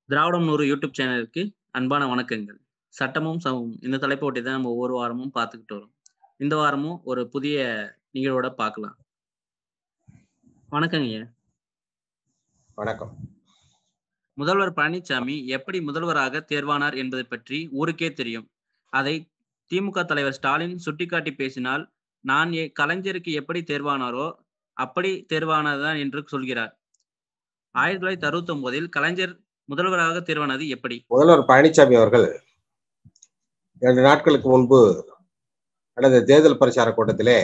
திராவிடம் நூறு யூடியூப் சேனலுக்கு அன்பான வணக்கங்கள். சட்டமும் சமமும் இந்த தலைப்ப ஒட்டி தான் நம்ம ஒவ்வொரு வாரமும் பார்த்துக்கிட்டு வரோம். இந்த வாரமும் ஒரு புதிய நிகழ்வோட பார்க்கலாம். வணக்கங்கய்யா. வணக்கம். முதல்வர் பழனிசாமி எப்படி முதல்வராக தேர்வானார் என்பது பற்றி ஊருக்கே தெரியும். அதை திமுக தலைவர் ஸ்டாலின் சுட்டிக்காட்டி பேசினால், நான் எ கலைஞருக்கு எப்படி தேர்வானாரோ, அப்படி தேர்வானதுதான் என்று சொல்கிறார். 1969ல் கலைஞர் முதல்வராக தேர்வானது எப்படி? முதல்வர் பழனிசாமி அவர்கள் 2 நாட்களுக்கு முன்பு நடந்த தேர்தல் பிரச்சார கூட்டத்திலே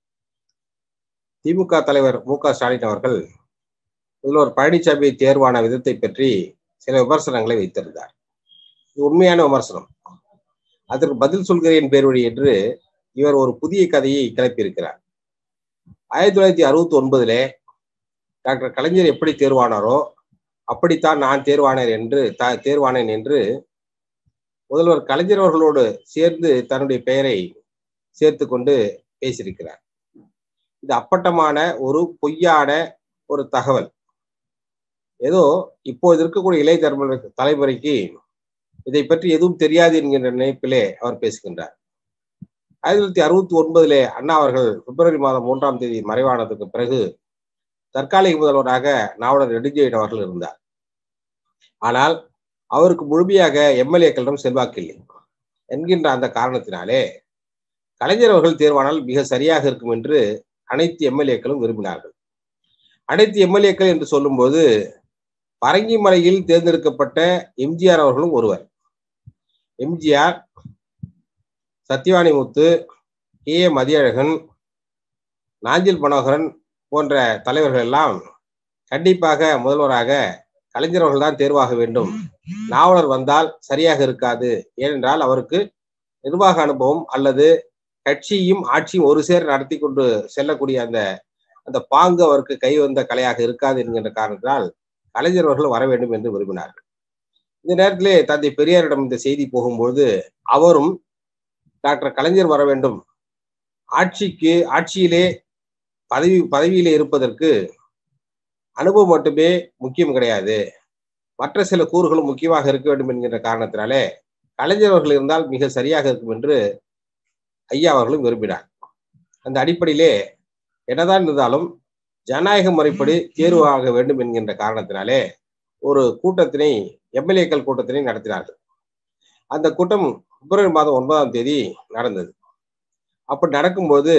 திமுக தலைவர் மு க ஸ்டாலின் அவர்கள் முதல்வர் பழனிசாமி தேர்வான விதத்தை பற்றி சில விமர்சனங்களை வைத்திருந்தார். இது உண்மையான விமர்சனம். அதற்கு பதில் சொல்கிறேன் பேர்வழி என்று இவர் ஒரு புதிய கதையை கிளப்பியிருக்கிறார். 1969லே டாக்டர் கலைஞர் எப்படி தேர்வானாரோ, அப்படித்தான் நான் தேர்வானேன் என்று த தேர்வானேன் என்று முதல்வர் கலைஞர் அவர்களோடு சேர்ந்து தன்னுடைய பெயரை சேர்த்துக் கொண்டு பேசியிருக்கிறார். இது அப்பட்டமான ஒரு பொய்யான ஒரு தகவல். ஏதோ இப்போது இருக்கக்கூடிய இளைய தலைமுறை தலைமுறைக்கு இதை பற்றி எதுவும் தெரியாது என்கின்ற நினைப்பிலே அவர் பேசுகின்றார். 1969லே அண்ணா அவர்கள் பிப்ரவரி மாதம் 3ஆம் தேதி மறைவானதற்கு பிறகு தற்காலிக முதல்வராக நாவலர் நெடுஞ்செழியன் அவர்கள் இருந்தார். ஆனால் அவருக்கு முழுமையாக எம்எல்ஏக்களிடம் செல்வாக்கு இல்லை என்கின்ற அந்த காரணத்தினாலே கலைஞர் அவர்கள் தேர்வானால் மிக சரியாக இருக்கும் என்று அனைத்து எம்எல்ஏக்களும் விரும்பினார்கள். அனைத்து எம்எல்ஏக்கள் என்று சொல்லும்போது பரங்கிமலையில் தேர்ந்தெடுக்கப்பட்ட எம்ஜிஆர் அவர்களும் ஒருவர். எம்ஜிஆர், சத்தியவாணிமுத்து, கே ஏ மதியழகன், நாஞ்சில் மனோகரன் போன்ற தலைவர்கள் எல்லாம் கண்டிப்பாக முதல்வராக கலைஞர் அவர்கள் தான் தேர்வாக வேண்டும். நாவலர் வந்தால் சரியாக இருக்காது. ஏனென்றால் அவருக்கு நிர்வாக அனுபவம் அல்லது கட்சியும் ஆட்சியும் ஒரு சேர நடத்தி கொண்டு செல்லக்கூடிய அந்த அந்த பாங்கு அவருக்கு கை வந்த கலையாக இருக்காது என்கின்ற காரணத்தினால் கலைஞர் அவர்கள் வர வேண்டும் என்று விரும்பினார்கள். இந்த நேரத்திலே தந்தை பெரியாரிடம் இந்த செய்தி போகும்போது அவரும் டாக்டர் கலைஞர் வர வேண்டும். ஆட்சிக்கு ஆட்சியிலே பதவி பதவியிலே இருப்பதற்கு அனுபவம் மட்டுமே முக்கியம் கிடையாது. மற்ற சில கூறுகளும் முக்கியமாக இருக்க வேண்டும் என்கின்ற காரணத்தினாலே கலைஞர் அவர்கள் இருந்தால் மிக சரியாக இருக்கும் என்று ஐயா அவர்களும் விரும்பினார். அந்த அடிப்படையிலே என்னதான் இருந்தாலும் ஜனநாயக முறைப்படி தேர்வு ஆக வேண்டும் என்கின்ற காரணத்தினாலே ஒரு கூட்டத்தினை எம்எல்ஏக்கள் கூட்டத்தினை நடத்தினார்கள். அந்த கூட்டம் பிப்ரவரி மாதம் 9ஆம் தேதி நடந்தது. அப்படி நடக்கும்போது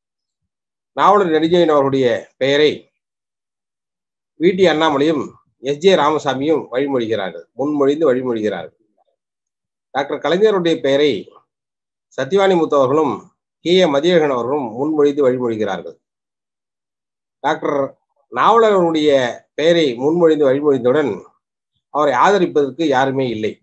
நாவலர் நெடுஞ்செழியன் அவர்களுடைய பெயரை வி டி அண்ணாமலையும் எஸ் ஜே ராமசாமியும் வழிமொழிகிறார்கள். முன்மொழிந்து வழிமொழிகிறார்கள். டாக்டர் கலைஞருடைய பெயரை சத்தியவாணிமுத்து அவர்களும் கே ஏ மதியழகன் அவர்களும் முன்மொழிந்து வழிமொழிகிறார்கள். டாக்டர் நாவலர் அவருடைய பெயரை முன்மொழிந்து வழிமொழிந்தவுடன் அவரை ஆதரிப்பதற்கு யாருமே இல்லை.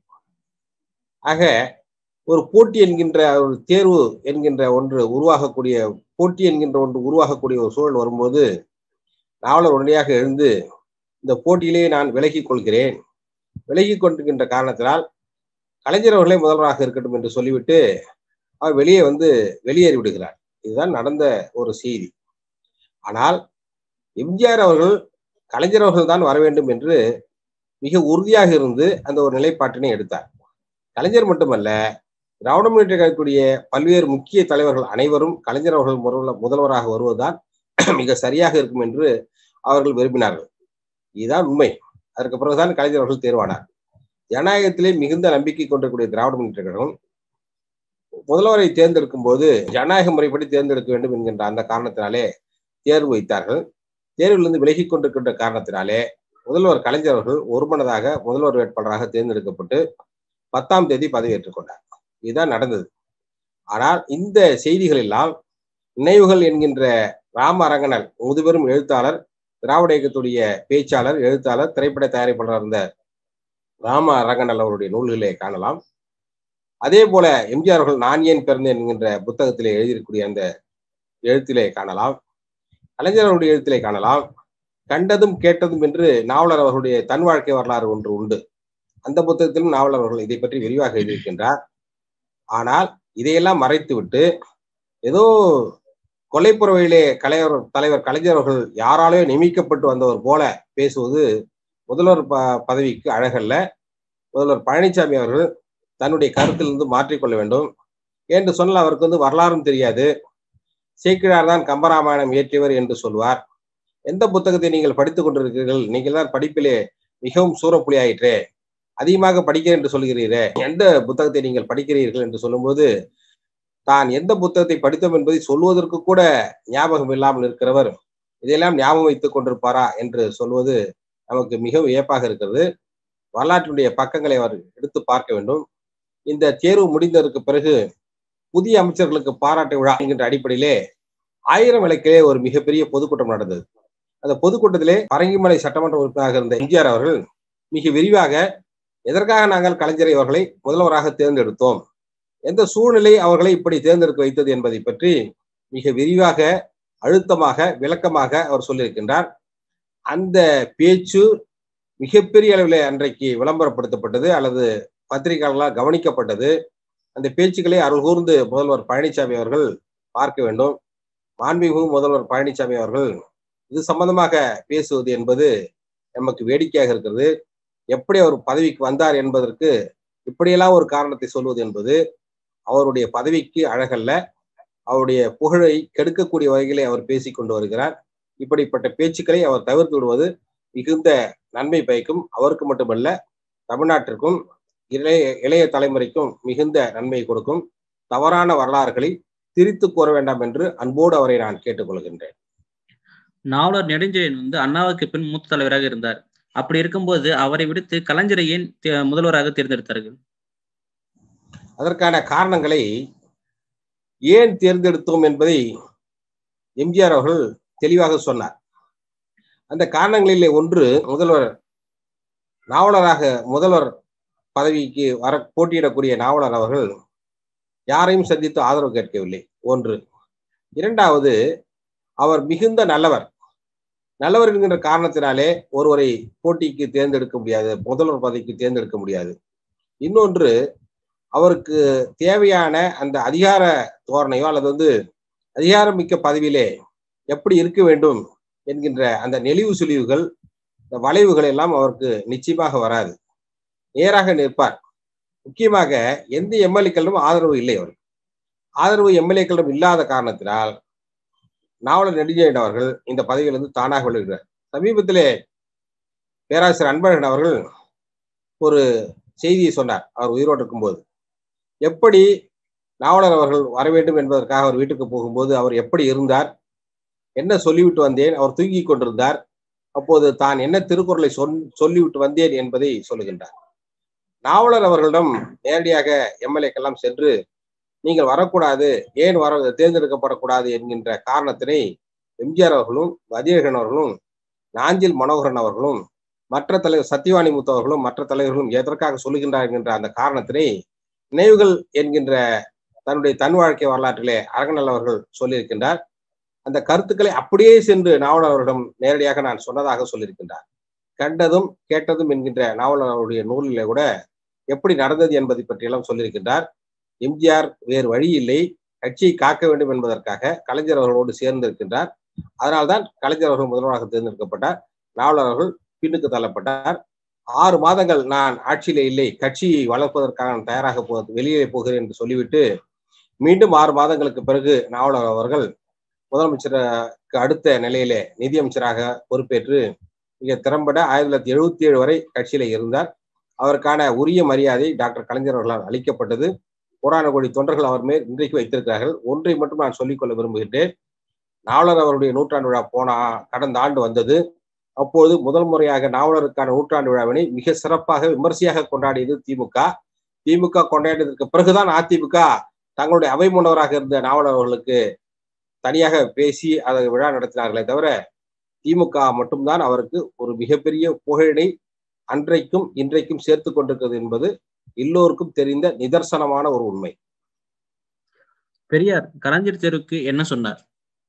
ஆக ஒரு போட்டி என்கின்ற ஒரு தேர்வு என்கின்ற ஒன்று உருவாகக்கூடிய போட்டி என்கின்ற ஒன்று உருவாகக்கூடிய ஒரு சூழல் வரும்போது நாவலர் உடனடியாக எழுந்து இந்த போட்டியிலே நான் விலகிக் கொள்கிறேன். விலகிக் கொண்டிருக்கின்ற காரணத்தினால் கலைஞர் அவர்களே முதல்வராக இருக்கட்டும் என்று சொல்லிவிட்டு அவர் வெளியே வந்து வெளியேறி விடுகிறார். இதுதான் நடந்த ஒரு செய்தி. ஆனால் எம்ஜிஆர் அவர்கள் கலைஞர் அவர்கள் தான் வர வேண்டும் என்று மிக உறுதியாக இருந்து அந்த ஒரு நிலைப்பாட்டினை எடுத்தார். கலைஞர் மட்டுமல்ல திராவிட முன்னேற்ற கழகத்துடைய பல்வேறு முக்கிய தலைவர்கள் அனைவரும் கலைஞர் அவர்கள் முதல்வராக வருவதுதான் மிக சரியாக இருக்கும் என்று அவர்கள் விரும்பினார்கள். இதுதான் உண்மை. அதற்கு பிறகுதான் கலைஞர் அவர்கள் தேர்வானார். ஜனநாயகத்திலே மிகுந்த நம்பிக்கை கொண்டிருக்கக்கூடிய திராவிட முன்னேற்ற கழகம் முதல்வரை தேர்ந்தெடுக்கும் போது ஜனநாயக முறைப்படி தேர்ந்தெடுக்க வேண்டும் என்கின்ற அந்த காரணத்தினாலே தேர்வு வைத்தார்கள். தேர்விலிருந்து விலகிக் கொண்டிருக்கின்ற காரணத்தினாலே முதல்வர் கலைஞர் அவர்கள் ஒருமனதாக முதல்வர் வேட்பாளராக தேர்ந்தெடுக்கப்பட்டு பத்தாம் தேதி பதவியேற்றுக் கொண்டார். இதுதான் நடந்தது. ஆனால் இந்த செய்திகள் எல்லாம் நினைவுகள் என்கின்ற ராம அரங்கனர் முதுபெரும் எழுத்தாளர் திராவிட இயக்கத்துடைய பேச்சாளர் எழுத்தாளர் திரைப்பட தயாரிப்பாளர் இருந்த ராம அரங்கனல் அவருடைய நூல்களிலே காணலாம். அதே போல எம்ஜிஆர் அவர்கள் நான் ஏன் பிறந்தேன் என்கின்ற புத்தகத்திலே எழுதியிருக்கக்கூடிய அந்த எழுத்திலே காணலாம். கலைஞர் அவருடைய எழுத்திலே காணலாம். கண்டதும் கேட்டதும் என்று நாவலர் அவர்களுடைய தன் வாழ்க்கை வரலாறு ஒன்று உண்டு. அந்த புத்தகத்திலும் நாவலர் அவர்கள் இதை பற்றி விரிவாக எழுதியிருக்கின்றார். ஆனால் இதையெல்லாம் மறைத்துவிட்டு ஏதோ கொலைப்புறவையிலே கலைவர் தலைவர் கலைஞர் அவர்கள் யாராலேயோ நியமிக்கப்பட்டு வந்தவர் போல பேசுவது முதல்வர் ப பதவிக்கு அழகல்ல முதல்வர் பழனிசாமி அவர்கள் தன்னுடைய கருத்திலிருந்து மாற்றிக்கொள்ள வேண்டும் என்று சொன்னால் அவருக்கு வந்து வரலாறும் தெரியாது சேக்கிழார் தான் கம்பராமாயணம் இயற்றியவர் என்று சொல்வார் எந்த புத்தகத்தை நீங்கள் படித்துக் கொண்டிருக்கிறீர்கள் நீங்கள் தான் படிப்பிலே மிகவும் சூறப்புலி ஆயிற்றே அதிகமாக படிக்கிறேன் என்று சொல்கிறீரே எந்த புத்தகத்தை நீங்கள் படிக்கிறீர்கள் என்று சொல்லும்போது தான் எந்த புத்தகத்தை படித்தோம் என்பதை சொல்வதற்கு கூட ஞாபகம் இல்லாமல் இருக்கிறவர் இதையெல்லாம் ஞாபகம் வைத்துக் கொண்டிருப்பாரா என்று சொல்வது நமக்கு மிக வியப்பாக இருக்கிறது வரலாற்றினுடைய பக்கங்களை அவர் எடுத்து பார்க்க வேண்டும் இந்த தேர்வு முடிந்ததற்கு பிறகு புதிய அமைச்சர்களுக்கு பாராட்டு விழா என்கின்ற அடிப்படையிலே ஆயிரம் விளக்கிலே ஒரு மிகப்பெரிய பொதுக்கூட்டம் நடந்தது அந்த பொதுக்கூட்டத்திலே பரங்கிமலை சட்டமன்ற உறுப்பினராக இருந்த எம்ஜிஆர் அவர்கள் மிக விரிவாக எதற்காக நாங்கள் கலைஞரை அவர்களை முதல்வராக தேர்ந்தெடுத்தோம் எந்த சூழ்நிலை அவர்களை இப்படி தேர்ந்தெடுக்க வைத்தது என்பதை பற்றி மிக விரிவாக அழுத்தமாக விளக்கமாக அவர் சொல்லியிருக்கின்றார் அந்த பேச்சு மிகப்பெரிய அளவில் அன்றைக்கு விளம்பரப்படுத்தப்பட்டது அல்லது பத்திரிகையாளர்களால் கவனிக்கப்பட்டது அந்த பேச்சுக்களை அருள் கூர்ந்து முதல்வர் பழனிசாமி அவர்கள் பார்க்க வேண்டும் மாண்புமிகு முதல்வர் பழனிசாமி அவர்கள் இது சம்பந்தமாக பேசுவது என்பது நமக்கு வேடிக்கையாக இருக்கிறது எப்படி அவர் பதவிக்கு வந்தார் என்பதற்கு இப்படியெல்லாம் ஒரு காரணத்தை சொல்வது என்பது அவருடைய பதவிக்கு அழகல்ல அவருடைய புகழை கெடுக்கக்கூடிய வகையிலே அவர் பேசிக் கொண்டு வருகிறார் இப்படிப்பட்ட பேச்சுக்களை அவர் தவிர்த்து விடுவது மிகுந்த நன்மை பயக்கும் அவருக்கு மட்டுமல்ல தமிழ்நாட்டிற்கும் இளைய இளைய தலைமுறைக்கும் மிகுந்த நன்மை கொடுக்கும் தவறான வரலாறுகளை திரித்து கூற வேண்டாம் என்று அன்போடு அவரை நான் கேட்டுக்கொள்கின்றேன் நாவலர் நெடுஞ்செழியன் வந்து அண்ணாவுக்கு பின் மூத்த தலைவராக இருந்தார் அப்படி இருக்கும்போது அவரை விடுத்து கலைஞரை ஏன் தே- முதல்வராக தேர்ந்தெடுத்தார்கள் அதற்கான காரணங்களை ஏன் தேர்ந்தெடுத்தோம் என்பதை எம்ஜிஆர் அவர்கள் தெளிவாக சொன்னார் அந்த காரணங்களிலே ஒன்று முதல்வர் நாவலராக முதல்வர் பதவிக்கு வர போட்டியிடக்கூடிய நாவலர் அவர்கள் யாரையும் சந்தித்து ஆதரவு கேட்கவில்லை ஒன்று இரண்டாவது அவர் மிகுந்த நல்லவர் நல்லவர் என்கின்ற காரணத்தினாலே ஒருவரை போட்டிக்கு தேர்ந்தெடுக்க முடியாது முதல்வர் பதவிக்கு தேர்ந்தெடுக்க முடியாது இன்னொன்று அவருக்கு தேவையான அந்த அதிகார தோரணையோ அல்லது வந்து அதிகாரமிக்க பதவியிலே எப்படி இருக்க வேண்டும் என்கின்ற அந்த நெளிவு சுழிவுகள் இந்த வளைவுகள் எல்லாம் அவருக்கு நிச்சயமாக வராது நேராக நிற்பார் முக்கியமாக எந்த எம்எல்ஏக்களிடம் ஆதரவு இல்லை அவர் ஆதரவு எம்எல்ஏக்களிடம் இல்லாத காரணத்தினால் நாவலர் நெடுஞ்செழியன் அவர்கள் இந்த பதவியிலிருந்து தானாக விழுகிறார் சமீபத்திலே பேராசிரியர் அன்பழகன் அவர்கள் ஒரு செய்தியை சொன்னார் அவர் உயிரோடு இருக்கும்போது எப்படி நாவலர் அவர்கள் வர வேண்டும் என்பதற்காக அவர் வீட்டுக்கு போகும்போது அவர் எப்படி இருந்தார் என்ன சொல்லிவிட்டு வந்தேன் அவர் தூங்கி கொண்டிருந்தார் அப்போது தான் என்ன திருக்குறளை சொல் சொல்லிவிட்டு வந்தேன் என்பதை சொல்லுகின்றார் நாவலர் அவர்களிடம் நேரடியாக எம்எல்ஏக்கெல்லாம் சென்று நீங்கள் வரக்கூடாது ஏன் வர தேர்ந்தெடுக்கப்படக்கூடாது என்கின்ற காரணத்தினை எம்ஜிஆர் அவர்களும் வதியழகன் அவர்களும் நாஞ்சில் மனோகரன் அவர்களும் மற்ற தலைவர் சத்தியவாணி முத்து அவர்களும் மற்ற தலைவர்களும் எதற்காக சொல்லுகின்றார் என்கின்ற அந்த காரணத்தினை நினைவுகள் என்கின்ற தன்னுடைய தன் வாழ்க்கை வரலாற்றிலே அரங்கநல் அவர்கள் சொல்லியிருக்கின்றார் அந்த கருத்துக்களை அப்படியே சென்று நாவலர் அவர்களிடம் நேரடியாக நான் சொன்னதாக சொல்லியிருக்கின்றார் கண்டதும் கேட்டதும் என்கின்ற நாவலர் அவருடைய நூலிலே கூட எப்படி நடந்தது என்பதை பற்றியெல்லாம் சொல்லியிருக்கின்றார் எம்ஜிஆர் வேறு வழி இல்லை கட்சியை காக்க வேண்டும் என்பதற்காக கலைஞர் அவர்களோடு சேர்ந்திருக்கின்றார் அதனால்தான் கலைஞர் அவர்கள் முதல்வராக தேர்ந்தெடுக்கப்பட்டார் நாவலர் அவர்கள் பின்னுக்கு தள்ளப்பட்டார் ஆறு மாதங்கள் நான் ஆட்சியிலே இல்லை கட்சியை வளர்ப்பதற்காக நான் தயாராக போ வெளியே போகிறேன் என்று சொல்லிவிட்டு மீண்டும் ஆறு மாதங்களுக்கு பிறகு நாவலர் அவர்கள் முதலமைச்சருக்கு அடுத்த நிலையிலே நிதியமைச்சராக பொறுப்பேற்று மிக திறம்பட ஆயிரத்தி தொள்ளாயிரத்தி எழுபத்தி ஏழு வரை கட்சியில இருந்தார் அவருக்கான உரிய மரியாதை டாக்டர் கலைஞர் அவர்களால் அளிக்கப்பட்டது புராண கோடி தொண்டர்கள் அவர் மேல் இன்றைக்கு வைத்திருக்கிறார்கள் ஒன்றை மட்டும் நான் சொல்லிக்கொள்ள விரும்புகின்றேன் நாவலர் அவருடைய நூற்றாண்டு விழா போன ஆ- கடந்த ஆண்டு வந்தது அப்போது முதல் முறையாக நாவலருக்கான நூற்றாண்டு விழாவினை மிக சிறப்பாக விமர்சையாக கொண்டாடியது திமுக திமுக கொண்டாடியதற்கு பிறகுதான் அதிமுக தங்களுடைய அவை முன்னவராக இருந்த நாவலர் அவர்களுக்கு தனியாக பேசி அதை விழா நடத்தினார்களே தவிர திமுக மட்டும்தான் அவருக்கு ஒரு மிகப்பெரிய புகழினை அன்றைக்கும் இன்றைக்கும் சேர்த்து கொண்டிருக்கிறது என்பது எல்லோருக்கும் தெரிந்த நிதர்சனமான ஒரு உண்மை பெரியார் கலைஞர் தேர்வுக்கு என்ன சொன்னார்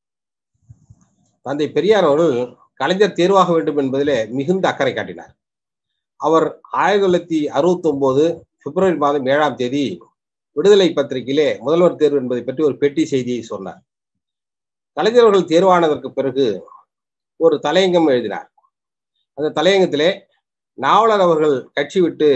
தந்தை பெரியார் அவர்கள் கலைஞர் தேர்வாக வேண்டும் என்பதிலே மிகுந்த அக்கறை காட்டினார் அவர் ஆயிரத்தி தொள்ளாயிரத்தி அறுபத்தி ஒன்பது பிப்ரவரி மாதம் ஏழாம் தேதி விடுதலை பத்திரிகையிலே முதல்வர் தேர்வு என்பதை பற்றி ஒரு பெட்டி செய்தியை சொன்னார் கலைஞர் அவர்கள் தேர்வானதற்கு பிறகு ஒரு தலையங்கம் எழுதினார் அந்த தலையங்கத்திலே நாவலர் அவர்கள் கட்சி விட்டு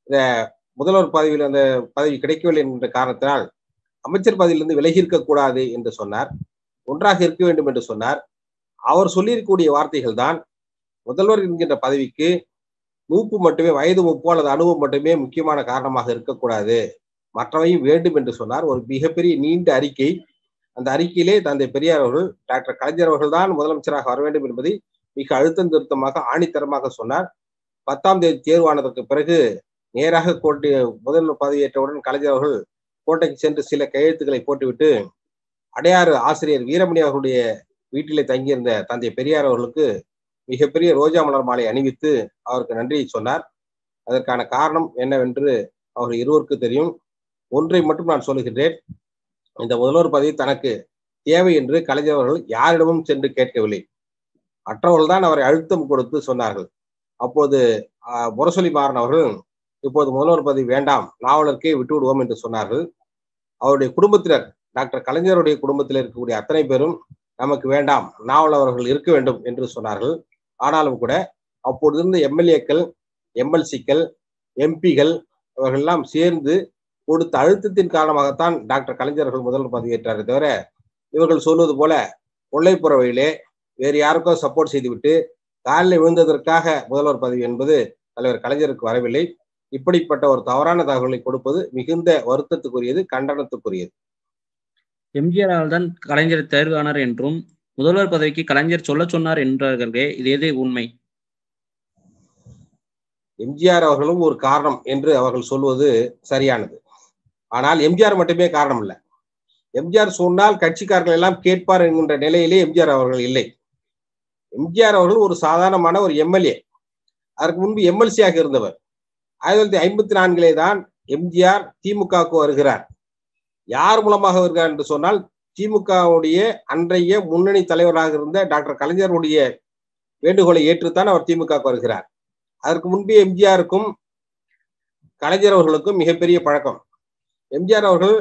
இந்த முதல்வர் பதவியில் அந்த பதவி கிடைக்கவில்லை என்ற காரணத்தினால் அமைச்சர் பதவியிலிருந்து விலகி இருக்கக்கூடாது என்று சொன்னார் ஒன்றாக இருக்க வேண்டும் என்று சொன்னார் அவர் சொல்லியிருக்கக்கூடிய வார்த்தைகள் தான் முதல்வர் என்கின்ற பதவிக்கு மூப்பு மட்டுமே வயது மூப்பு அல்லது அனுபவம் மட்டுமே முக்கியமான காரணமாக இருக்கக்கூடாது மற்றவையும் வேண்டும் என்று சொன்னார் ஒரு மிகப்பெரிய நீண்ட அறிக்கை அந்த அறிக்கையிலே தந்தை பெரியார் அவர்கள் டாக்டர் கலைஞர் அவர்கள் தான் முதலமைச்சராக வர வேண்டும் என்பதை மிக அழுத்தம் திருத்தமாக ஆணித்தரமாக சொன்னார் பத்தாம் தேதி தேர்வானதற்கு பிறகு நேராக கோட்டை முதல்வர் பதவியேற்றவுடன் கலைஞர் அவர்கள் கோட்டைக்கு சென்று சில கையெழுத்துக்களை போட்டுவிட்டு அடையாறு ஆசிரியர் வீரமணி அவர்களுடைய வீட்டிலே தங்கியிருந்த தந்தை பெரியார் அவர்களுக்கு மிகப்பெரிய ரோஜா மலர் மாலை அணிவித்து அவருக்கு நன்றியை சொன்னார் அதற்கான காரணம் என்னவென்று அவர் இருவருக்கு தெரியும் ஒன்றை மட்டும் நான் சொல்லுகின்றேன் இந்த முதல்வர் பதவி தனக்கு தேவை என்று கலைஞர் அவர்கள் யாரிடமும் சென்று கேட்கவில்லை மற்றவர்கள் தான் அவரை அழுத்தம் கொடுத்து சொன்னார்கள் அப்போது முரசொலி மாறன் அவர்கள் இப்போது முதல்வர் பதவி வேண்டாம் நாவலருக்கே விட்டு விடுவோம் என்று சொன்னார்கள் அவருடைய குடும்பத்தினர் டாக்டர் கலைஞருடைய குடும்பத்தில் இருக்கக்கூடிய அத்தனை பேரும் நமக்கு வேண்டாம் நாவல் அவர்கள் இருக்க வேண்டும் என்று சொன்னார்கள் ஆனாலும் கூட அப்போது இருந்த எம்எல்ஏக்கள் எம்எல்சிக்கள் எம்பிகள் அவர்களெல்லாம் சேர்ந்து கொடுத்த அழுத்தத்தின் காரணமாகத்தான் டாக்டர் கலைஞர்கள் முதல்வர் பதவியேற்றாரே தவிர இவர்கள் சொல்வது போல கொள்ளைப்புற வழியிலே வேறு யாருக்கோ சப்போர்ட் செய்துவிட்டு காலில் விழுந்ததற்காக முதல்வர் பதவி என்பது தலைவர் கலைஞருக்கு வரவில்லை இப்படிப்பட்ட ஒரு தவறான தகவலை கொடுப்பது மிகுந்த வருத்தத்துக்குரியது கண்டனத்துக்குரியது எம்ஜிஆரால் தான் கலைஞர் தேர்வானார் என்றும் முதல்வர் பதவிக்கு கலைஞர் சொல்ல சொன்னார் என்றார்களே இது எது உண்மை எம்ஜிஆர் அவர்களும் ஒரு காரணம் என்று அவர்கள் சொல்வது சரியானது ஆனால் எம்ஜிஆர் மட்டுமே காரணம் இல்லை எம்ஜிஆர் சொன்னால் கட்சிக்காரர்கள் எல்லாம் கேட்பார் என்கின்ற நிலையிலே எம்ஜிஆர் அவர்கள் இல்லை எம்ஜிஆர் அவர்கள் ஒரு சாதாரணமான ஒரு எம்எல்ஏ அதற்கு முன்பு எம்எல்சியாக இருந்தவர் ஆயிரத்தி தொள்ளாயிரத்தி ஐம்பத்தி நான்கிலே தான் எம்ஜிஆர் திமுகவுக்கு வருகிறார் யார் மூலமாக வருகிறார் என்று சொன்னால் திமுகவுடைய அன்றைய முன்னணி தலைவராக இருந்த டாக்டர் கலைஞருடைய வேண்டுகோளை ஏற்றுத்தான் அவர் திமுகவுக்கு வருகிறார் அதற்கு முன்பே எம்ஜிஆருக்கும் கலைஞர் அவர்களுக்கும் மிகப்பெரிய பழக்கம் எம்ஜிஆர் அவர்கள்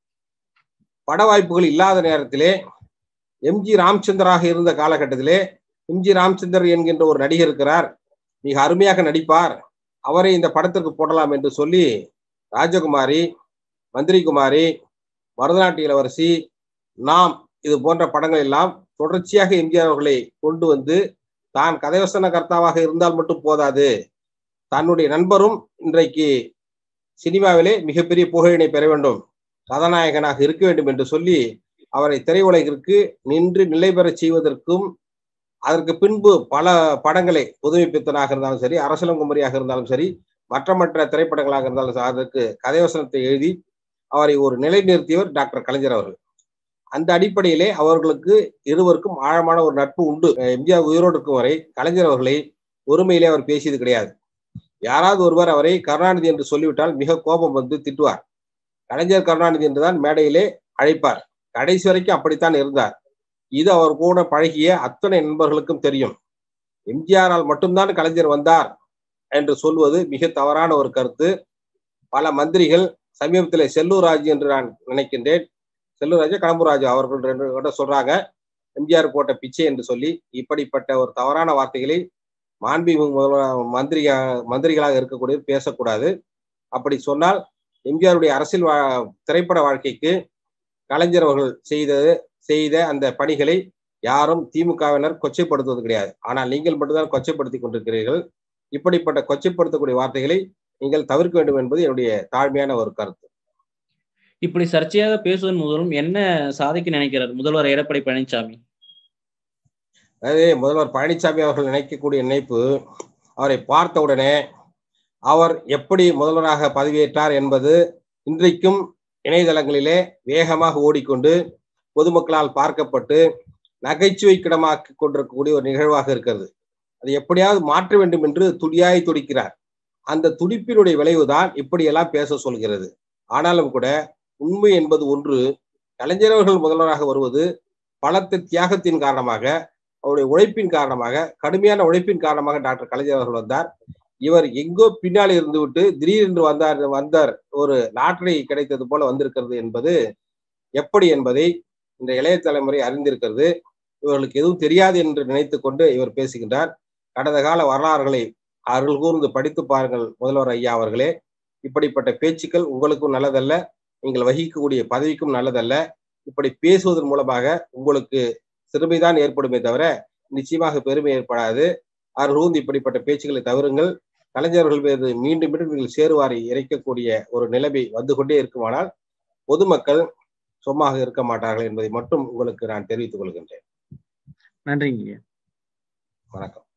பட வாய்ப்புகள் இல்லாத நேரத்திலே எம்ஜி ராமச்சந்திராக இருந்த காலகட்டத்திலே எம்ஜி ராமச்சந்தர் என்கின்ற ஒரு நடிகர் இருக்கிறார் மிக அருமையாக நடிப்பார் அவரை இந்த படத்திற்கு போடலாம் என்று சொல்லி ராஜகுமாரி மந்திரி குமாரி மருதநாட்டு இளவரசி நாம் இது போன்ற படங்கள் எல்லாம் தொடர்ச்சியாக எம்ஜிஆர் அவர்களை கொண்டு வந்து தான் கதைவசன கர்த்தாவாக இருந்தால் மட்டும் போதாது தன்னுடைய நண்பரும் இன்றைக்கு சினிமாவிலே மிகப்பெரிய புகழினை பெற வேண்டும் கதாநாயகனாக இருக்க வேண்டும் என்று சொல்லி அவரை திரையுலகிற்கு நின்று நிலை பெறச் செய்வதற்கும் அதற்கு பின்பு பல படங்களை புதுமைப்பித்தனாக இருந்தாலும் சரி அரசலங்குமரியாக இருந்தாலும் சரி மற்ற மற்ற திரைப்படங்களாக இருந்தாலும் அதற்கு கதைவசனத்தை எழுதி அவரை ஒரு நிலை நிறுத்தியவர் டாக்டர் கலைஞர் அவர்கள் அந்த அடிப்படையிலே அவர்களுக்கு இருவருக்கும் ஆழமான ஒரு நட்பு உண்டு எம்ஜிஆர் உயிரோடு இருக்கும் வரை கலைஞர் அவர்களை ஒருமையிலே அவர் பேசியது கிடையாது யாராவது ஒருவர் அவரை கருணாநிதி என்று சொல்லிவிட்டால் மிக கோபம் வந்து திட்டுவார் கலைஞர் கருணாநிதி என்றுதான் மேடையிலே அழைப்பார் கடைசி வரைக்கும் அப்படித்தான் இருந்தார் இது அவர் கூட பழகிய அத்தனை நண்பர்களுக்கும் தெரியும் எம்ஜிஆரால் மட்டும்தான் கலைஞர் வந்தார் என்று சொல்வது மிக தவறான ஒரு கருத்து பல மந்திரிகள் சமீபத்தில் செல்லூர் ராஜு என்று நான் நினைக்கின்றேன் செல்லூர் ராஜு கடம்பூர் ராஜு அவர்கள் ரெண்டு கிட்ட சொல்றாங்க எம்ஜிஆர் போட்ட பிச்சை என்று சொல்லி இப்படிப்பட்ட ஒரு தவறான வார்த்தைகளை மாண்புமிகு முதல்வர் மந்திரியா மந்திரிகளாக இருக்கக்கூடிய பேசக்கூடாது அப்படி சொன்னால் எம்ஜிஆருடைய அரசியல் வா திரைப்பட வாழ்க்கைக்கு கலைஞர் அவர்கள் செய்தது செய்த அந்த பணிகளை யாரும் திமுகவினர் கொச்சைப்படுத்துவது கிடையாது ஆனால் நீங்கள் மட்டும்தான் கொச்சைப்படுத்தி கொண்டிருக்கிறீர்கள் இப்படிப்பட்ட கொச்சைப்படுத்தக்கூடிய வார்த்தைகளை நீங்கள் தவிர்க்க வேண்டும் என்பது என்னுடைய தாழ்மையான ஒரு கருத்து இப்படி சர்ச்சையாக பேசுவதன் மூலம் என்ன சாதிக்க நினைக்கிறார் முதல்வர் எடப்பாடி பழனிசாமி அதாவது முதல்வர் பழனிசாமி அவர்கள் நினைக்கக்கூடிய நினைப்பு அவரை பார்த்த உடனே அவர் எப்படி முதல்வராக பதவியேற்றார் என்பது இன்றைக்கும் இணையதளங்களிலே வேகமாக ஓடிக்கொண்டு பொதுமக்களால் பார்க்கப்பட்டு நகைச்சுவைக்கிடமாக்கி கொண்டிருக்கக்கூடிய ஒரு நிகழ்வாக இருக்கிறது அதை எப்படியாவது மாற்ற வேண்டும் என்று துடியாய் துடிக்கிறார் அந்த துடிப்பினுடைய விளைவுதான் இப்படியெல்லாம் பேச சொல்கிறது ஆனாலும் கூட உண்மை என்பது ஒன்று கலைஞரவர்கள் முதல்வராக வருவது பலத்த தியாகத்தின் காரணமாக அவருடைய உழைப்பின் காரணமாக கடுமையான உழைப்பின் காரணமாக டாக்டர் கலைஞர் அவர்கள் வந்தார் இவர் எங்கோ பின்னால் இருந்து விட்டு திடீரென்று வந்தார் வந்தார் ஒரு லாட்டரி கிடைத்தது போல வந்திருக்கிறது என்பது எப்படி என்பதை இந்த இளைய தலைமுறை அறிந்திருக்கிறது இவர்களுக்கு எதுவும் தெரியாது என்று நினைத்து கொண்டு இவர் பேசுகின்றார் கடந்த கால வரலாறுகளை அருள் கூர்ந்து படித்து பாருங்கள் முதல்வர் ஐயா அவர்களே இப்படிப்பட்ட பேச்சுக்கள் உங்களுக்கும் நல்லதல்ல நீங்கள் வகிக்கக்கூடிய பதவிக்கும் நல்லதல்ல இப்படி பேசுவதன் மூலமாக உங்களுக்கு சிறுமைதான் ஏற்படுமே தவிர நிச்சயமாக பெருமை ஏற்படாது அவர்கள் இப்படிப்பட்ட பேச்சுக்களை தவிருங்கள் கலைஞர்கள் மீது மீண்டும் மீண்டும் நீங்கள் சேருவாரை இறைக்கக்கூடிய ஒரு நிலைமை வந்து கொண்டே இருக்குமானால் பொதுமக்கள் சும்மாக இருக்க மாட்டார்கள் என்பதை மட்டும் உங்களுக்கு நான் தெரிவித்துக் கொள்கின்றேன் நன்றிங்க வணக்கம்